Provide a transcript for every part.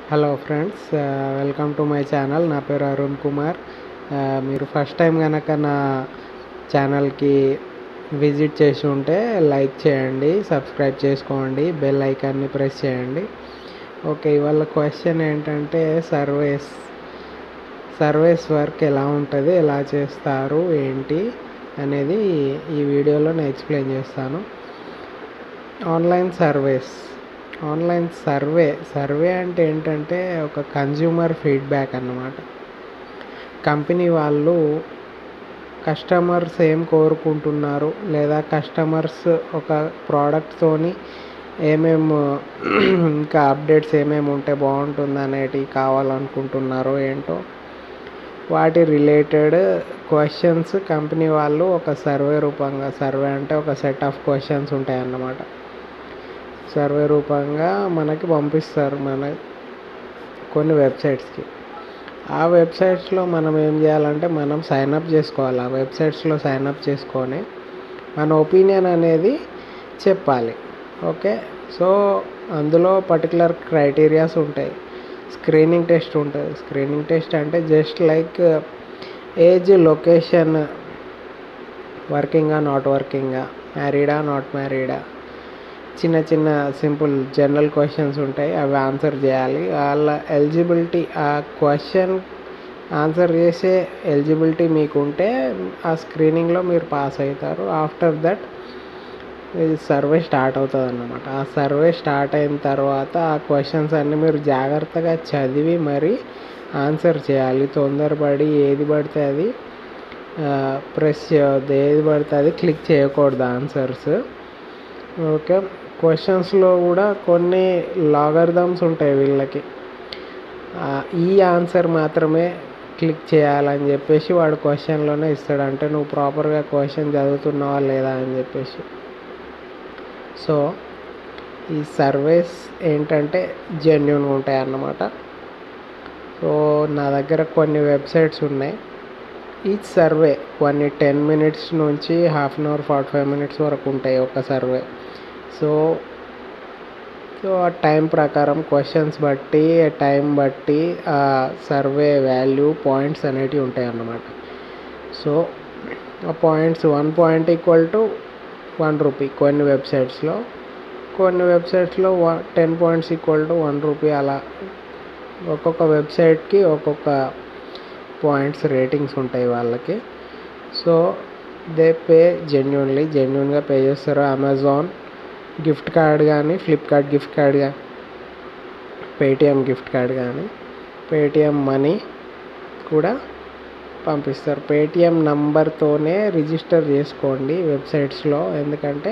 hello friends welcome to my channel నా పేరు అరుణ్ కుమార్ ఆ, మీరు ఫస్ట్ టైం కనుక నా ఛానల్కి విజిట్ చేసి ఉంటే లైక్ చేయండి సబ్స్క్రైబ్ చేసుకోండి బెల్ ఐకాన్ని ప్రెస్ చేయండి ఓకే ఇవాళ క్వశ్చన్ ఏంటంటే సర్వేస్ సర్వేస్ వర్క్ ఎలా ఉంటుంది ఎలా చేస్తారు ఏంటి అనేది ఈ వీడియోలో నేను ఎక్స్ప్లెయిన్ చేస్తాను online surveys online survey survey అంటే ఏంటంటే ఒక కన్జ్యూమర్ ఫీడ్బ్యాక్ అన్నమాట కంపెనీ వాళ్ళు కస్టమర్స్ ఏం కోరుకుంటున్నారు లేదా కస్టమర్స్ ఒక ప్రోడక్ట్తోని ఏమేమి ఇంకా అప్డేట్స్ ఏమేమి ఉంటే బాగుంటుంది అనేటివి కావాలనుకుంటున్నారో ఏంటో వాటి రిలేటెడ్ క్వశ్చన్స్ కంపెనీ వాళ్ళు ఒక సర్వే రూపంగా సర్వే అంటే ఒక సెట్ ఆఫ్ క్వశ్చన్స్ ఉంటాయి అన్నమాట సర్వే రూపంగా మనకి పంపిస్తారు మన కొన్ని వెబ్సైట్స్కి ఆ వెబ్సైట్స్లో మనం ఏం చేయాలంటే మనం సైన్అప్ చేసుకోవాలి ఆ వెబ్సైట్స్లో సైన్అప్ చేసుకొని మన ఒపీనియన్ అనేది చెప్పాలి ఓకే సో అందులో పర్టికులర్ క్రైటీరియాస్ ఉంటాయి స్క్రీనింగ్ టెస్ట్ ఉంటుంది స్క్రీనింగ్ టెస్ట్ అంటే జస్ట్ లైక్ ఏజ్ లొకేషన్ వర్కింగా నాట్ వర్కింగా మ్యారీడా నాట్ మ్యారీడా చిన్న చిన్న సింపుల్ జనరల్ క్వశ్చన్స్ ఉంటాయి అవి ఆన్సర్ చేయాలి వాళ్ళ ఎలిజిబిలిటీ ఆ క్వశ్చన్ ఆన్సర్ చేసే ఎలిజిబిలిటీ మీకు ఉంటే ఆ స్క్రీనింగ్లో మీరు పాస్ అవుతారు ఆఫ్టర్ దట్ ఇది సర్వే స్టార్ట్ అవుతుంది అన్నమాట ఆ సర్వే స్టార్ట్ అయిన తర్వాత ఆ క్వశ్చన్స్ అన్నీ మీరు జాగ్రత్తగా చదివి మరి ఆన్సర్ చేయాలి తొందరపడి ఏది పడితే అది ప్రెస్ చేయవద్దు ఏది పడితే అది క్లిక్ చేయకూడదు ఆన్సర్స్ ఓకే క్వశ్చన్స్లో కూడా కొన్ని లాగర్థమ్స్ ఉంటాయి వీళ్ళకి ఆ, ఈ ఆన్సర్ మాత్రమే క్లిక్ చేయాలని చెప్పేసి వాడు క్వశ్చన్లోనే ఇస్తాడు అంటే నువ్వు ప్రాపర్గా క్వశ్చన్ చదువుతున్నావా లేదా అని చెప్పేసి సో ఈ సర్వేస్ ఏంటంటే జెన్యున్గా ఉంటాయి అన్నమాట సో నా దగ్గర కొన్ని వెబ్సైట్స్ ఉన్నాయి ఈచ్ సర్వే కొన్ని టెన్ మినిట్స్ నుంచి half an hour forty five minutes వరకు ఉంటాయి ఒక సర్వే సో సో ఆ టైం ప్రకారం క్వశ్చన్స్ బట్టి టైం బట్టి ఆ సర్వే వాల్యూ పాయింట్స్ అనేటివి ఉంటాయి అన్నమాట సో ఆ points one point equal to one rupee కొన్ని వెబ్సైట్స్లో కొన్ని వెబ్సైట్స్లో ten points equal to one rupee అలా ఒక్కొక్క వెబ్సైట్కి ఒక్కొక్క పాయింట్స్ రేటింగ్స్ ఉంటాయి వాళ్ళకి సో దే పే జెన్యున్లీ జెన్యున్గా పే చేస్తారు అమెజాన్ గిఫ్ట్ కార్డ్ కానీ ఫ్లిప్కార్ట్ గిఫ్ట్ కార్డ్ కానీ పేటిఎం గిఫ్ట్ కార్డ్ కానీ పేటిఎం మనీ కూడా పంపిస్తారు పేటిఎం నంబర్తోనే రిజిస్టర్ చేసుకోండి వెబ్సైట్స్లో ఎందుకంటే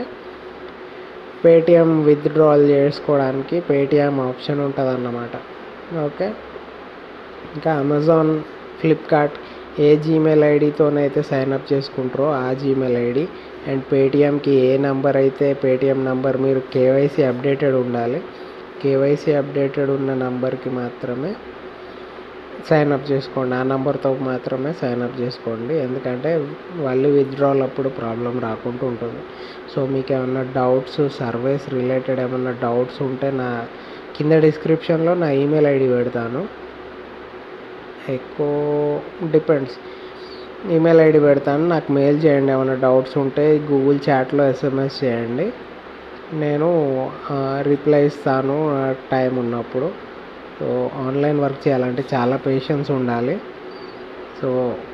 పేటిఎం విత్డ్రాల్ చేసుకోవడానికి పేటిఎం ఆప్షన్ ఉంటుంది అన్నమాట ఓకే ఇంకా అమెజాన్ ఫ్లిప్కార్ట్ ఏ జీమెయిల్ ఐడితోనైతే సైన్అప్ చేసుకుంటారో ఆ జీమెయిల్ ఐడి అండ్ పేటిఎంకి ఏ నెంబర్ అయితే పేటిఎం నెంబర్ మీరు కేవైసీ అప్డేటెడ్ ఉండాలి కేవైసీ అప్డేటెడ్ ఉన్న నెంబర్కి మాత్రమే సైన్అప్ చేసుకోండి ఆ నెంబర్తో మాత్రమే సైన్అప్ చేసుకోండి ఎందుకంటే వాళ్ళు విత్డ్రాల్ అప్పుడు ప్రాబ్లం రాకుండా ఉంటుంది సో మీకు ఏమన్నా డౌట్స్ సర్వీస్ రిలేటెడ్ ఏమన్నా డౌట్స్ ఉంటే నా కింద డిస్క్రిప్షన్లో నా ఈమెయిల్ ఐడి పెడతాను ఎక్కువ డిపెండ్స్ ఈమెయిల్ ఐడి పెడతాను నాకు మెయిల్ చేయండి ఏమైనా డౌట్స్ ఉంటే గూగుల్ చాట్లో ఎస్ఎంఎస్ చేయండి నేను రిప్లై ఇస్తాను టైం ఉన్నప్పుడు సో ఆన్లైన్ వర్క్ చేయాలంటే చాలా పేషెన్స్ ఉండాలి so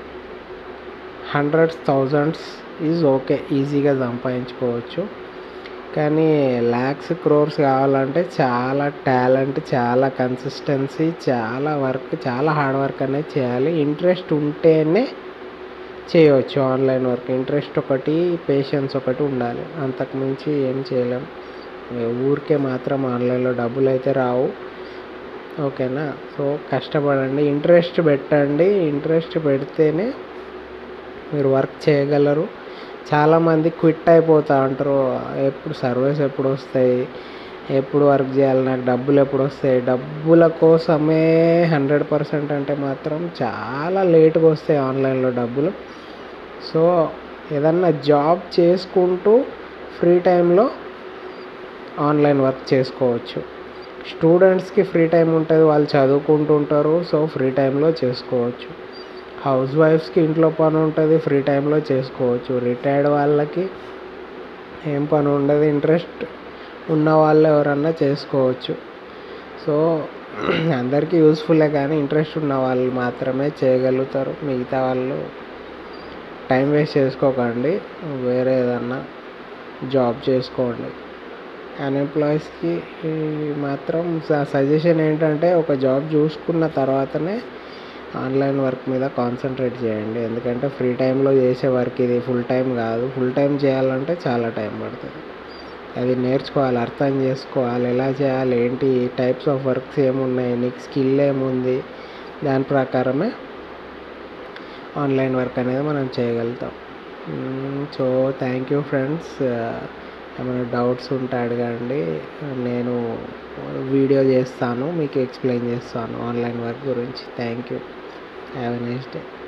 hundreds thousands is okay ఈజీగా సంపాదించుకోవచ్చు కానీ ల్యాక్స్ క్రోర్స్ కావాలంటే చాలా టాలెంట్ చాలా కన్సిస్టెన్సీ చాలా వర్క్ చాలా హార్డ్ వర్క్ అనేది చేయాలి ఇంట్రెస్ట్ ఉంటేనే చేయవచ్చు ఆన్లైన్ వర్క్ ఇంట్రెస్ట్ ఒకటి పేషెన్స్ ఒకటి ఉండాలి అంతకుమించి ఏం చేయలేం ఊరికే మాత్రం ఆన్లైన్లో డబ్బులు అయితే రావు ఓకేనా సో కష్టపడండి ఇంట్రెస్ట్ పెట్టండి ఇంట్రెస్ట్ పెడితేనే మీరు వర్క్ చేయగలరు చాలామంది క్విట్ అయిపోతా అంటారు ఎప్పుడు సర్వీస్ ఎప్పుడు వస్తాయి ఎప్పుడు వర్క్ చేయాలి నాకు డబ్బులు ఎప్పుడు వస్తాయి డబ్బుల కోసమే హండ్రెడ్ పర్సెంట్ అంటే మాత్రం చాలా లేట్గా వస్తాయి ఆన్లైన్లో డబ్బులు సో ఏదన్నా జాబ్ చేసుకుంటూ ఫ్రీ టైంలో ఆన్లైన్ వర్క్ చేసుకోవచ్చు స్టూడెంట్స్కి ఫ్రీ టైం ఉంటుంది వాళ్ళు చదువుకుంటుంటారు సో ఫ్రీ టైంలో చేసుకోవచ్చు హౌస్ వైఫ్స్కి ఇంట్లో పని ఉంటుంది ఫ్రీ టైంలో చేసుకోవచ్చు రిటైర్డ్ వాళ్ళకి ఏం పని ఉండదు ఇంట్రెస్ట్ ఉన్న వాళ్ళు ఎవరన్నా చేసుకోవచ్చు సో అందరికీ యూస్ఫుల్లే కానీ ఇంట్రెస్ట్ ఉన్న వాళ్ళు మాత్రమే చేయగలుగుతారు మిగతా వాళ్ళు టైం వేస్ట్ చేసుకోకండి వేరే ఏదన్నా జాబ్ చేసుకోండి అన్ఎంప్లాయీస్కి మాత్రం సజెషన్ ఏంటంటే ఒక జాబ్ చూసుకున్న తర్వాతనే ఆన్లైన్ వర్క్ మీద కాన్సన్ట్రేట్ చేయండి ఎందుకంటే ఫ్రీ టైంలో చేసే వర్క్ ఇది ఫుల్ టైం కాదు ఫుల్ టైం చేయాలంటే చాలా టైం పడుతుంది అది నేర్చుకోవాలి అర్థం చేసుకోవాలి ఎలా చేయాలి ఏంటి టైప్స్ ఆఫ్ వర్క్స్ ఏమున్నాయి నీకు స్కిల్ ఏముంది దాని ప్రకారమే ఆన్లైన్ వర్క్ అనేది మనం చేయగలుగుతాం సో థ్యాంక్ యూ ఫ్రెండ్స్ ఏమైనా డౌట్స్ ఉంటే అడగండి నేను వీడియో చేస్తాను మీకు ఎక్స్ప్లెయిన్ చేస్తాను ఆన్లైన్ వర్క్ గురించి thank you have a nice day